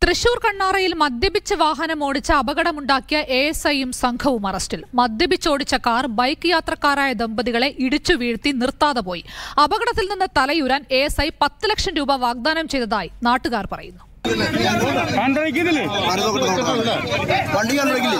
തൃശൂർ കണ്ണാറയിൽ മദ്യപിച്ച് വാഹനം ഓടിച്ച അപകടമുണ്ടാക്കിയ എ എസ് ഐയും സംഘവും അറസ്റ്റിൽ മദ്യപിച്ചോടിച്ച കാർ ബൈക്ക് യാത്രക്കാരായ ദമ്പതികളെ ഇടിച്ചു വീഴ്ത്തി നിർത്താതെ പോയി അപകടത്തിൽ നിന്ന് തലയുരാൻ എ എസ് ഐ പത്ത് ലക്ഷം രൂപ വാഗ്ദാനം ചെയ്തതായി നാട്ടുകാർ പറയുന്നു കണ്ടടിക്കുന്നില്ലേ വണ്ടി കണ്ടില്ലേ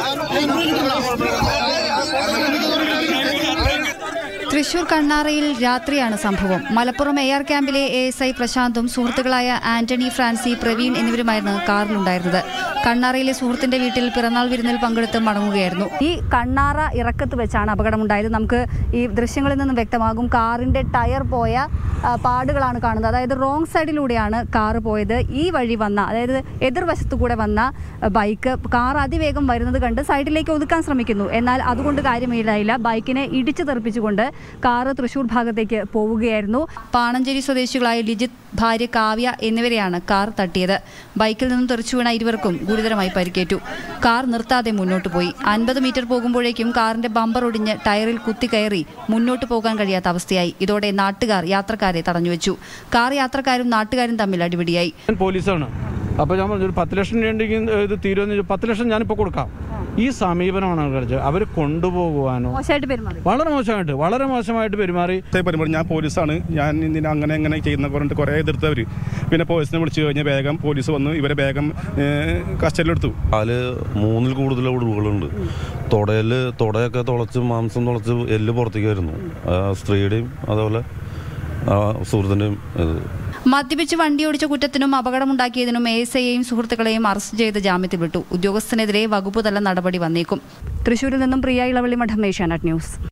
തൃശൂർ കണ്ണാറയിൽ രാത്രിയാണ് സംഭവം മലപ്പുറം എ ആർ ക്യാമ്പിലെ എ എസ് ഐ പ്രശാന്തും സുഹൃത്തുക്കളായ ആന്റണി ഫ്രാൻസി പ്രവീൺ എന്നിവരുമായിരുന്നു കാറിലുണ്ടായിരുന്നത് കണ്ണാറയിലെ സുഹൃത്തിന്റെ വീട്ടിൽ പിറന്നാൾ വിരുന്നിൽ പങ്കെടുത്ത് മടങ്ങുകയായിരുന്നു ഈ കണ്ണാറ ഇറക്കത്ത് വെച്ചാണ് അപകടമുണ്ടായത് നമുക്ക് ഈ ദൃശ്യങ്ങളിൽ നിന്നും വ്യക്തമാകും കാറിന്റെ ടയർ പോയ ആ, പാടുകളാണ് കാണുന്നത് അതായത് റോങ് സൈഡിലൂടെയാണ് കാറ് പോയത് ഈ വഴി വന്ന അതായത് എതിർവശത്തു കൂടെ വന്ന ആ, ബൈക്ക് കാർ അതിവേഗം വരുന്നത് കണ്ട് സൈഡിലേക്ക് ഒതുക്കാൻ ശ്രമിക്കുന്നു എന്നാൽ അതുകൊണ്ട് കാര്യമില്ലായില്ല ബൈക്കിനെ ഇടിച്ചു തെറിപ്പിച്ചുകൊണ്ട് കാറ് തൃശൂർ ഭാഗത്തേക്ക് പോവുകയായിരുന്നു പാണഞ്ചേരി സ്വദേശികളായ ലിജിത്ത് ഭാര്യ കാവ്യ എന്നിവരെയാണ് കാർ തട്ടിയത് ബൈക്കിൽ നിന്നും തെറിച്ചു വീണ ഇരുവർക്കും ഗുരുതരമായി പരിക്കേറ്റു കാർ നിർത്താതെ മുന്നോട്ട് പോയി അൻപത് മീറ്റർ പോകുമ്പോഴേക്കും കാറിന്റെ ബമ്പർ ഒടിഞ്ഞ് ടയറിൽ കുത്തിക്കയറി മുന്നോട്ട് പോകാൻ കഴിയാത്ത അവസ്ഥയായി ഇതോടെ നാട്ടുകാർ യാത്രക്കാരെ തടഞ്ഞുവെച്ചു കാർ യാത്രക്കാരും നാട്ടുകാരും തമ്മിൽ അടിപിടിയായി ഞാൻ പോലീസാണ് അപ്പോൾ ഞാൻ പറഞ്ഞു ഒരു പത്ത് ലക്ഷം ഉണ്ടെങ്കിൽ ഇത് തീരുമെന്ന് ചോദിച്ചു പത്ത് ലക്ഷം ഞാനിപ്പോൾ കൊടുക്കാം ഈ സമീപനമാണ് കളിച്ചത് അവർ കൊണ്ടുപോകുവാനോ മോശമായിട്ട് പെരുമാറി വളരെ മോശമായിട്ട് വളരെ മോശമായിട്ട് പെരുമാറി ഇതേ പരിപാടി ഞാൻ പോലീസാണ് ഞാൻ ഇതിനെ അങ്ങനെ അങ്ങനെ ചെയ്യുന്ന പറഞ്ഞിട്ട് കുറേ എതിർത്തവർ പിന്നെ പോലീസിനെ വിളിച്ചു കഴിഞ്ഞാൽ വേഗം പോലീസ് വന്നു ഇവരെ വേഗം കസ്റ്റഡിയിലെടുത്തു അതിൽ മൂന്നിൽ കൂടുതൽ ഒടിവുകളുണ്ട് തുടയിൽ തുടയൊക്കെ തുളച്ച് മാംസം തുളച്ച് എല്ല് പുറത്തേക്ക് വരുന്നു ആ സ്ത്രീയുടെയും അതേപോലെ ആ സുഹൃത്തിൻ്റെയും ഇത് മദ്യപിച്ച് വണ്ടി ഓടിച്ച കുറ്റത്തിനും അപകടമുണ്ടാക്കിയതിനും എ എസ് ഐയെയും സുഹൃത്തുക്കളെയും അറസ്റ്റ് ചെയ്ത് ജാമ്യത്തിൽ വിട്ടു ഉദ്യോഗസ്ഥനെതിരെ വകുപ്പ് തല നടപടി വന്നേക്കും തൃശൂരിൽ നിന്നും പ്രിയ ഇളവള്ളി മഠം ഏഷ്യാനെറ്റ് ന്യൂസ്